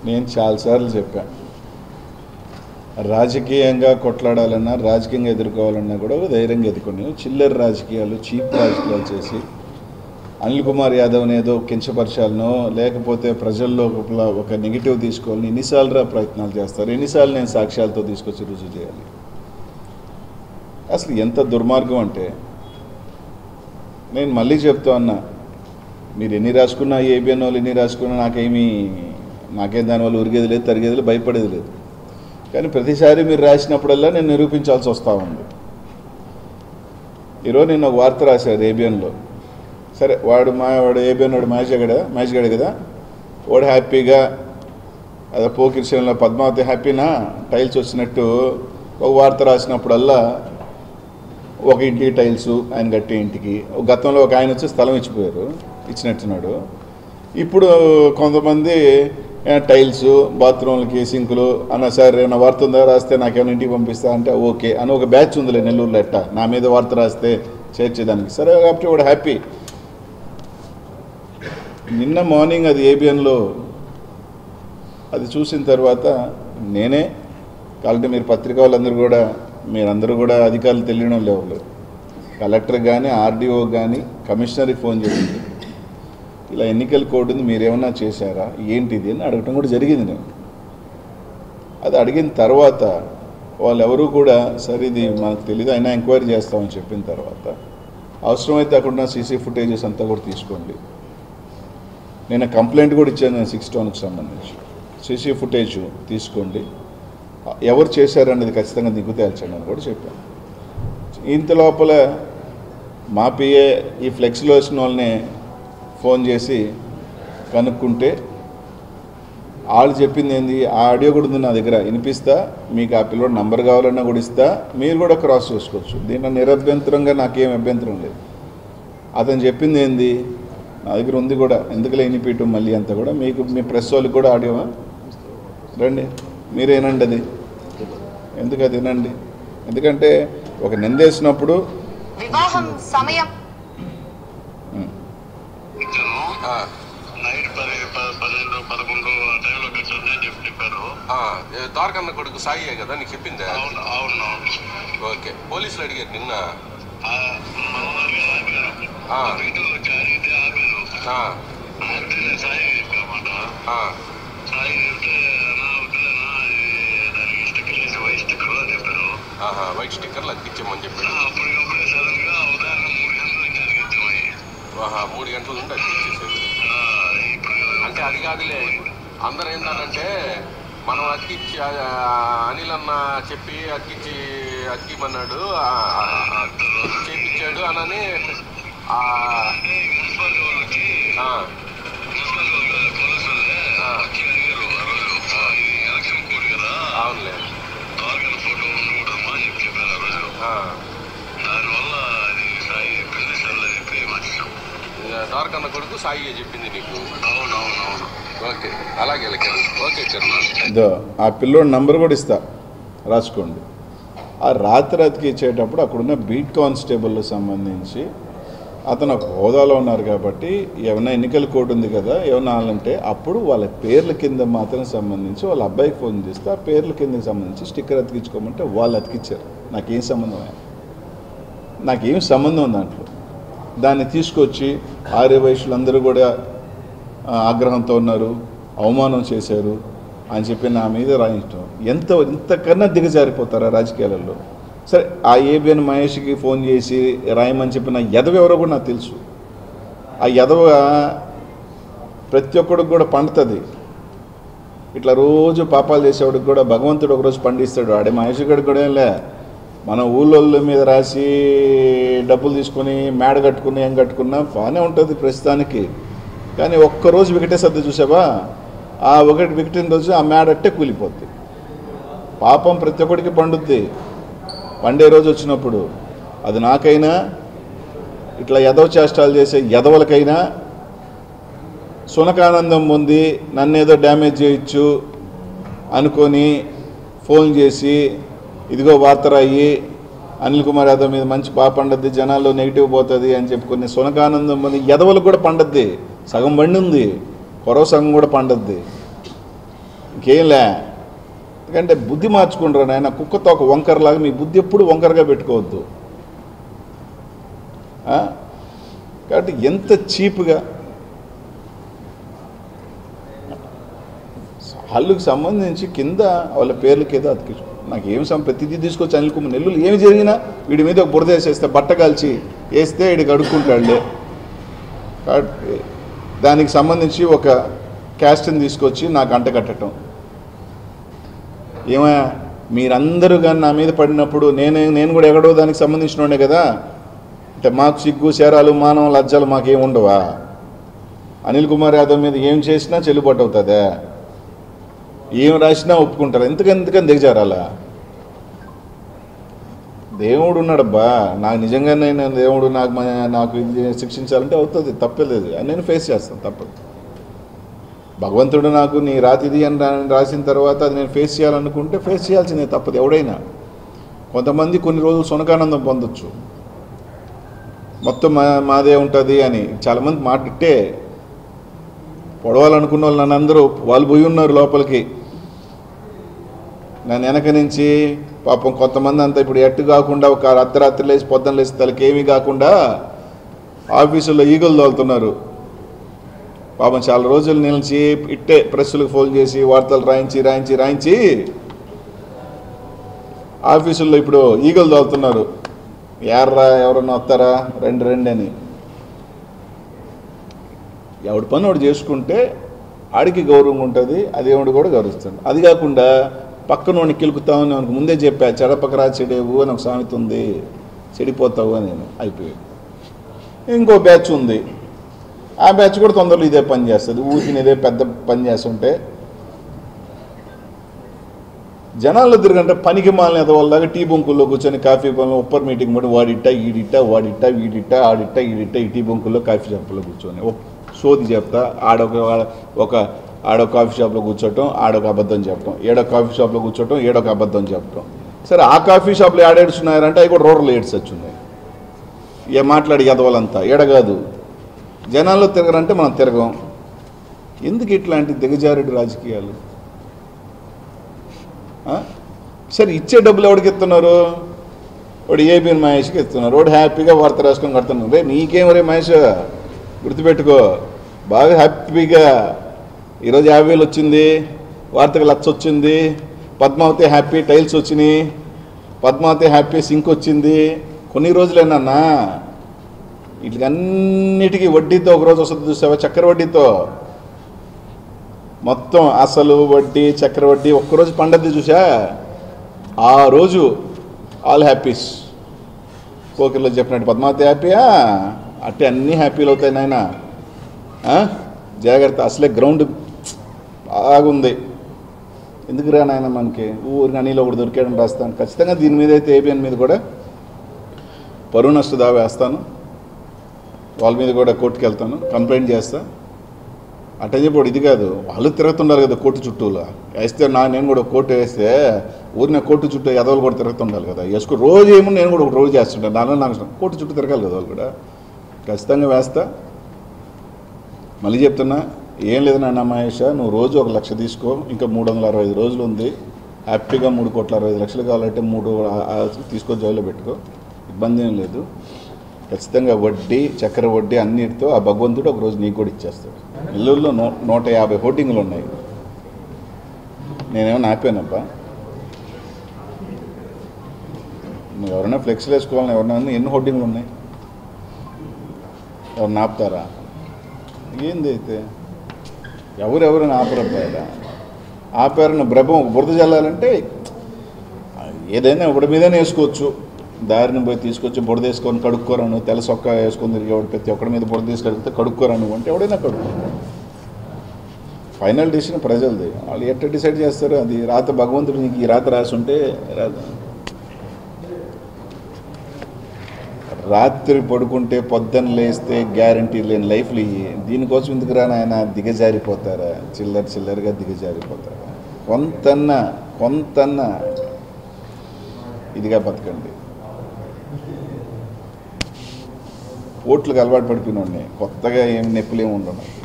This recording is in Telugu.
నేను చాలాసార్లు చెప్పా రాజకీయంగా కొట్లాడాలన్నా రాజకీయంగా ఎదుర్కోవాలన్నా కూడా ఒక ధైర్యంగా ఎదుర్కొని చిల్లర రాజకీయాలు చీప్ రాజకీయాలు చేసి అనిల్ కుమార్ యాదవ్ని ఏదో కించపరచాలనో లేకపోతే ప్రజల్లో ఒక ఒక నెగిటివ్ తీసుకోవాలని ఎన్నిసార్లు రా ప్రయత్నాలు చేస్తారు ఎన్నిసార్లు నేను సాక్ష్యాలతో తీసుకొచ్చి రుజువు చేయాలి అసలు ఎంత దుర్మార్గం అంటే నేను మళ్ళీ చెప్తా ఉన్నా మీరు ఎన్ని రాసుకున్నా ఏబిఎన్ వాళ్ళు ఎన్ని రాసుకున్నా నాకేమీ నాకేం దానివల్ల ఉరిగేది లేదు తరిగేది లేదు భయపడేది లేదు కానీ ప్రతిసారి మీరు రాసినప్పుడల్లా నేను నిరూపించాల్సి వస్తూ ఉంది ఈరోజు నేను ఒక వార్త రాశాను ఏబిఎన్లో సరే వాడు మా వాడు ఏబిఎన్ వాడు మ్యాచ్ గడ మ్యాచ్ గడ కదా వాడు హ్యాపీగా అదే పోకిరిశంలో పద్మావతి హ్యాపీనా టైల్స్ వచ్చినట్టు ఒక వార్త రాసినప్పుడల్లా ఒక ఇంటికి టైల్స్ ఆయన కట్టే ఇంటికి ఒక గతంలో ఒక ఆయన వచ్చి స్థలం ఇచ్చిపోయారు ఇచ్చినట్టున్నాడు ఇప్పుడు కొంతమంది ఏ, టైల్స్ బాత్రూమ్లకి సింకులు అన్న సార్ ఏమైనా వార్త ఉందా రాస్తే నాకేమైనా ఇంటికి పంపిస్తా అంటే ఓకే అని ఒక బ్యాచ్ ఉందిలే నెల్లూరులో ఎట్ట నా మీద వార్త రాస్తే చేర్చేదానికి సరే కాబట్టి వాడు హ్యాపీ నిన్న మార్నింగ్ అది ఏబిఎన్లో అది చూసిన తర్వాత నేనే కాబట్టి మీరు పత్రిక వాళ్ళందరూ కూడా మీరందరూ కూడా అధికారులు తెలియడం లేవు కలెక్టర్ కానీ ఆర్డీఓ కానీ కమిషనర్కి ఫోన్ చేసింది ఇలా ఎన్నికల కోడ్ ఉంది మీరేమన్నా చేశారా ఏంటిది అని అడగటం కూడా జరిగింది నేను అది అడిగిన తర్వాత వాళ్ళు ఎవరు కూడా సరే ఇది మనకు తెలియదు అయినా ఎంక్వైరీ చేస్తామని చెప్పిన తర్వాత అవసరమైతే అక్కడ సీసీ ఫుటేజెస్ అంతా కూడా తీసుకోండి నేను కంప్లైంట్ కూడా ఇచ్చాను నేను సిక్స్ టౌన్కి సంబంధించి సీసీ ఫుటేజ్ తీసుకోండి ఎవరు చేశారనేది ఖచ్చితంగా దిగ్గు తేల్చండి అని కూడా చెప్పాను ఇంత లోపల మా పిఏ ఈ ఫ్లెక్స్లో వచ్చిన వాళ్ళని ఫోన్ చేసి కనుక్కుంటే వాళ్ళు చెప్పింది ఏంది ఆ ఆడియో కూడా ఉంది నా దగ్గర వినిపిస్తా మీకు ఆ పిల్లోడు నంబర్ కావాలన్నా కూడా ఇస్తా మీరు కూడా క్రాస్ చేసుకోవచ్చు దీంట్లో నిరభ్యంతరంగా నాకేం అభ్యంతరం లేదు అతను చెప్పింది ఏంది నా దగ్గర ఉంది కూడా ఎందుకులే వినిపించడం మళ్ళీ అంతా కూడా మీకు మీ ప్రెస్ వాళ్ళకి కూడా ఆడియోవా రండి మీరేనండి అది ఎందుకు అది వినండి ఎందుకంటే ఒక నిందేసినప్పుడు వివాహం సమయం ఇతను ఆ, నైట్ పది ప- పన్నెండు పదకొండు ఆ టైంలో కట్టింది అని చెప్పి చెప్పారు ఆ, ఏ, ద్వారకన్న కొడుకు సాయి కదా నీకు చెప్పిందా అవును అవును ఓకే పోలీసులు అడిగారు నిన్న ఆ, మన వాళ్ళు మీద ఆపారు ఆ. వీటిలో వచ్చి అడిగితే ఆపారు ఆ, ఆపితే నేను సాయి చెప్పామాట ఆ, సాయి చెప్తే నా వద్దులేనా ఇది దానికి స్టిక్కర్ వేసి వైట్ స్టిక్కర్ అని చెప్పారు ఆహా, వైట్ స్టిక్కర్లు అతికించమని చెప్పాడు ఆ, అప్పటికప్పుడే సడన్ గా ఉదయాన్నే మూడు గంటల నుంచి అడిగిచ్చామని ఆహా, మూడు గంటల నుండి అతికిచ్చేసేది ఇప్పుడు అంటే అది కాదులే అందరు ఏంటంటే మనం అతికిచ్చి ఆ, అనిల్ అన్న చెప్పి అతికిచ్చి అతికిమన్నాడు ఆ, ఆ, ఆ, చేపించాడు అనని ఆ, అంటే ఈ మున్సిపాలిటీ వాళ్ళు వచ్చి ఆ, మున్సిపాలిటీ వాళ్ళు పోలీసు వాళ్ళే ఆ. వచ్చి అడిగారు ఆ రోజు ఆ, ఇది ఎలక్షన్ కోడ్ కదా అవునులే ఆర్గన్ ఫోటో ఉండకూడదమ్మా అని చెప్పి చెప్పారు ఆ రోజు ఆ, దానివల్ల అది సాయి చెప్పింది సర్లే చెప్పి మార్చాం ఇక ద్వారకన్న కొడుకు సాయి చెప్పింది నీకు అవును అవును అవును ఓకే అలాగే లెక్క ఓకే చర్మ ఇదో ఆ పిల్లోడి నంబర్ కూడా ఇస్తా రాసుకోండి ఆ రాత్రి అతికి ఇచ్చేటప్పుడు అక్కడున్న బీట్ కానిస్టేబుల్ సంబంధించి అతను ఒక హోదాలో ఉన్నారు కాబట్టి ఏమైనా ఎన్నికల కోడ్ ఉంది కదా ఏమన్నా అంటే అప్పుడు వాళ్ళ పేర్ల కింద మాత్రం సంబంధించి వాళ్ళ అబ్బాయికి ఫోన్ చేస్తే ఆ పేర్ల కిందకి సంబంధించి స్టిక్కర్ అతికించుకోమంటే వాళ్ళు అతికిచ్చారు నాకేం సంబంధం నాకేం సంబంధం దాంట్లో దాన్ని తీసుకొచ్చి ఆర్య వయసులందరూ కూడా ఆ, ఆగ్రహంతో ఉన్నారు అవమానం చేశారు అని చెప్పి నా మీద రాయించడం ఎంత ఇంతకన్నా దిగజారిపోతారా రాజకీయాలలో సరే ఆ ఏబిఎన్ మహేష్కి ఫోన్ చేసి రాయమని చెప్పిన ఎదవ ఎవరో కూడా నాకు తెలుసు ఆ ఎదవ ప్రతి ఒక్కడికి కూడా పండుతుంది ఇట్లా రోజు పాపాలు చేసేవాడికి కూడా భగవంతుడు ఒకరోజు పండిస్తాడు ఆడే మహేష్ గడికి కూడా ఏం లే మన ఊళ్ళోళ్ళ మీద రాసి డబ్బులు తీసుకొని మేడ కట్టుకుని ఏం కట్టుకున్నా బాగానే ఉంటుంది ప్రస్తుతానికి కానీ ఒక్కరోజు వికటే సర్ది చూసావా ఆ ఒకటి వికటిన రోజు ఆ మేడ అట్టే కూలిపోద్ది పాపం ప్రతి ఒక్కడికి పండుద్ది పండే రోజు వచ్చినప్పుడు అది నాకైనా ఇట్లా ఎదవ చేష్టాలు చేసే ఎదవలకైనా సునకానందం పొంది నన్నేదో డ్యామేజ్ చేయొచ్చు అనుకొని ఫోన్ చేసి ఇదిగో వార్త రాయి అనిల్ కుమార్ యాదవ్ మీద మంచి బాగా పండద్ది జనాల్లో నెగిటివ్ పోతుంది అని చెప్పుకుని సునకానందం పొంది ఎదవలకు కూడా పండద్ది సగం బండి ఉంది కొరవ సగం కూడా పండద్ది ఇంకేంలే ఎందుకంటే బుద్ధి మార్చుకుంటారు నాయన కుక్కతో ఒక వంకరలాగా మీ బుద్ధి ఎప్పుడు వంకరగా పెట్టుకోవద్దు ఆ? కాబట్టి ఎంత చీప్గా హల్లుకి సంబంధించి కింద వాళ్ళ పేర్లకి ఏదో అతికించు నాకు ఏం సం ప్రతిదీ తీసుకొచ్చి అనిల్ కుమార్ నెల్లులు ఏమి జరిగినా వీడి మీద ఒక బురద వేసేస్తే బట్ట కాల్చి వేస్తే వీడికి అడుక్కుంటాడులే కాబట్టి దానికి సంబంధించి ఒక క్యాస్ట్ని తీసుకొచ్చి నాకు అంట కట్టడం ఏమయ్యా మీరందరూ కానీ నా మీద పడినప్పుడు నేనే నేను కూడా ఎక్కడో దానికి సంబంధించినోడే కదా అంటే మాకు సిగ్గు శరాలు మానవ లజ్జలు మాకేం ఉండవా అనిల్ కుమార్ యాదవ్ మీద ఏం చేసినా చెల్లుబాటు అవుతుందా ఏం రాసినా ఒప్పుకుంటారు ఎందుకని ఎందుకని దిగజారాలా దేవుడు ఉన్నాడబ్బా నాకు నిజంగానే నేను దేవుడు నాకు మ- నాకు ఇది శిక్షించాలంటే అవుతుంది తప్పలేదు అని నేను ఫేస్ చేస్తాను తప్పదు భగవంతుడు నాకు నీ రాతిది అని రా- రాసిన తర్వాత అది నేను ఫేస్ చేయాలనుకుంటే ఫేస్ చేయాల్సిందే తప్పదు ఎవడైనా కొంతమంది కొన్ని రోజులు సునకానందం పొందొచ్చు మొత్తం మా మాదే ఉంటుంది అని చాలామంది మాట ఇట్టే పొడవాలనుకున్న వాళ్ళు నన్ను అందరూ వాళ్ళు పోయి ఉన్నారు లోపలికి నన్ను వెనక నుంచి పాపం కొంతమంది అంతా ఇప్పుడు ఎట్టు కాకుండా ఒక అర్ధరాత్రి లేచి పొద్దున్న లేచి తలకి ఏమీ కాకుండా ఆఫీసుల్లో ఈగలు తోలుతున్నారు పాపం చాలా రోజులు నిలిచి ఇట్టే ప్రెస్సులకు ఫోన్ చేసి వార్తలు రాయించి రాయించి రాయించి ఆఫీసుల్లో ఇప్పుడు ఈగలు తోలుతున్నారు యార్రా ఎవరన్నా వస్తారా రెండు రెండు అని ఎవడి పని వాడు చేసుకుంటే ఆడికి గౌరవం ఉంటుంది అదేవుడు కూడా గౌరవిస్తాడు అది కాకుండా పక్కన వాడిని కిలుకుతామని మనకు ముందే చెప్పా చెడపకరా చెడేవు అని ఒక సామెత ఉంది చెడిపోతావు అని నేను అయిపోయాడు ఇంకో బ్యాచ్ ఉంది ఆ బ్యాచ్ కూడా తొందరలో ఇదే పని చేస్తుంది ఊరికి ఇదే పెద్ద పని చేస్తుంటే జనాల్లో తిరగంటే పనికి మాలిన ఎదవల్లాగా టీ బొంకుల్లో కూర్చొని కాఫీ పనులు ఉప్పర్ మీటింగ్ పడి వాడిట్ట ఈడిట్ట వాడిట్ట వీడిట్ట ఆడిట్ట ఈడిట్ట ఈ టీ బొంకుల్లో కాఫీ షాపుల్లో కూర్చొని ఒక సోది చెప్తా ఆడొక ఒక ఆడొక కాఫీ షాప్లో కూర్చోటం ఆడొక అబద్ధం చెప్పటం ఏడో కాఫీ షాప్లో కూర్చోటం ఏడొక అబద్ధం చెప్పటం సరే ఆ కాఫీ షాప్లో ఏడేడుచున్నారంటే అవి కూడా రూరల్ ఏడ్స్ వచ్చినాయి ఏ మాట్లాడి ఎదవాలంతా ఏడగాదు జనాల్లో తిరగరంటే మనం తిరగం ఎందుకు ఇట్లాంటి దిగజారుడు రాజకీయాలు ఆ? సరే ఇచ్చే డబ్బులు ఎవరికి ఇస్తున్నారు వాడు ఏబిఎన్ మహేష్కి ఇస్తున్నారు వాడు హ్యాపీగా వార్త రాసుకొని కడుతున్నారు రే నీకేం రే మహేష్ గుర్తుపెట్టుకో బాగా హ్యాపీగా ఈరోజు యాభై వేలు వచ్చింది వార్తకు లక్ష వచ్చింది పద్మావతి హ్యాపీ టైల్స్ వచ్చినాయి పద్మావతి హ్యాపీ సింక్ వచ్చింది కొన్ని రోజులేనన్నా వీటికన్నిటికీ వడ్డీతో ఒక రోజు వస్తుంది చూసావా చక్కెర వడ్డీతో మొత్తం అసలు వడ్డీ చక్కెర వడ్డీ ఒక్కరోజు పండద్ది చూసా ఆ రోజు ఆల్ హ్యాపీస్ పోకిర్లో చెప్పినట్టు పద్మావతి హ్యాపీయా అట్టే అన్నీ హ్యాపీలు అవుతాయి నాయన ఆ? జాగ్రత్త అసలే గ్రౌండ్ బాగుంది ఎందుకు రా నాయన మనకి ఊరికి అనిలో ఒకటి దొరికాడని రాస్తాను ఖచ్చితంగా దీని మీద అయితే ఏబిఎన్ మీద కూడా పరువు నష్ట దావా వేస్తాను వాళ్ళ మీద కూడా కోర్టుకి వెళ్తాను కంప్లైంట్ చేస్తా అట్ట చెప్పాడు ఇది కాదు వాళ్ళు తిరుగుతుండాలి కదా కోర్టు చుట్టూలా వేస్తే నా నేను కూడా కోర్టు వేస్తే ఊరిన కోర్టు చుట్టూ ఎదవలు కూడా తిరుగుతుండాలి కదా వేసుకు రోజు ఏమో నేను కూడా ఒక రోజు చేస్తుంటాను దానిలో నాకు ఇష్టం. కోర్టు చుట్టూ తిరగాలి కదా వాళ్ళు కూడా ఖచ్చితంగా వేస్తా మళ్ళీ చెప్తున్నా ఏం లేదు నాన్న మహేష నువ్వు రోజు ఒక లక్ష తీసుకో ఇంకా మూడు వందల అరవై ఐదు రోజులు ఉంది హ్యాపీగా మూడు కోట్ల అరవై ఐదు లక్షలు కావాలంటే మూడు ఆ- ఆ తీసుకో జోలో పెట్టుకో ఇబ్బంది ఏం లేదు ఖచ్చితంగా వడ్డీ చక్కెర వడ్డీ అన్నిటితో ఆ భగవంతుడు ఒక రోజు నీకు కూడా ఇచ్చేస్తాడు నెల్లూరులో నూ నూట యాభై హోర్డింగ్లు ఉన్నాయి నేనేమో ఆపానబ్బా నువ్వు ఎవరైనా ఫ్లెక్స్లు వేసుకోవాలని ఎవరైనా ఉంది? ఎన్ని హోర్డింగ్లు ఉన్నాయి ఎవరు ఆపుతారా ఏంది అయితే ఎవరెవరైనా ఆపరబ్బాయిరా ఆపారన్న బ్రభం ఒక బురద చల్లాలంటే ఏదైనా ఒకటి మీదనే వేసుకోవచ్చు దారిని పోయి తీసుకొచ్చి బురద వేసుకొని కడుక్కోరాను తెల్ల సొక్క వేసుకొని తిరిగేవాడు ప్రతి ఒక్కడి మీద బురద తీసుకు కడిగితే కడుక్కోరాను అంటే ఎవడైనా కడుక్కో ఫైనల్ డిసిషన్ ప్రజలది వాళ్ళు ఎట్ట డిసైడ్ చేస్తారు అది రాత భగవంతుడు నీకు ఈ రాత రాసి ఉంటే రాత రాత్రి పడుకుంటే పొద్దున్న లేస్తే గ్యారంటీ లేని లైఫ్లు ఇవి దీనికోసం ఎందుకు రాని ఆయన దిగజారిపోతారా చిల్లర చిల్లరగా దిగజారిపోతారా కొంతన్న కొంతన్న ఇదిగా బతకండి ఓట్లకు అలవాటు పడిపోయిన కొత్తగా ఏం నొప్పులు ఏమి ఉండవు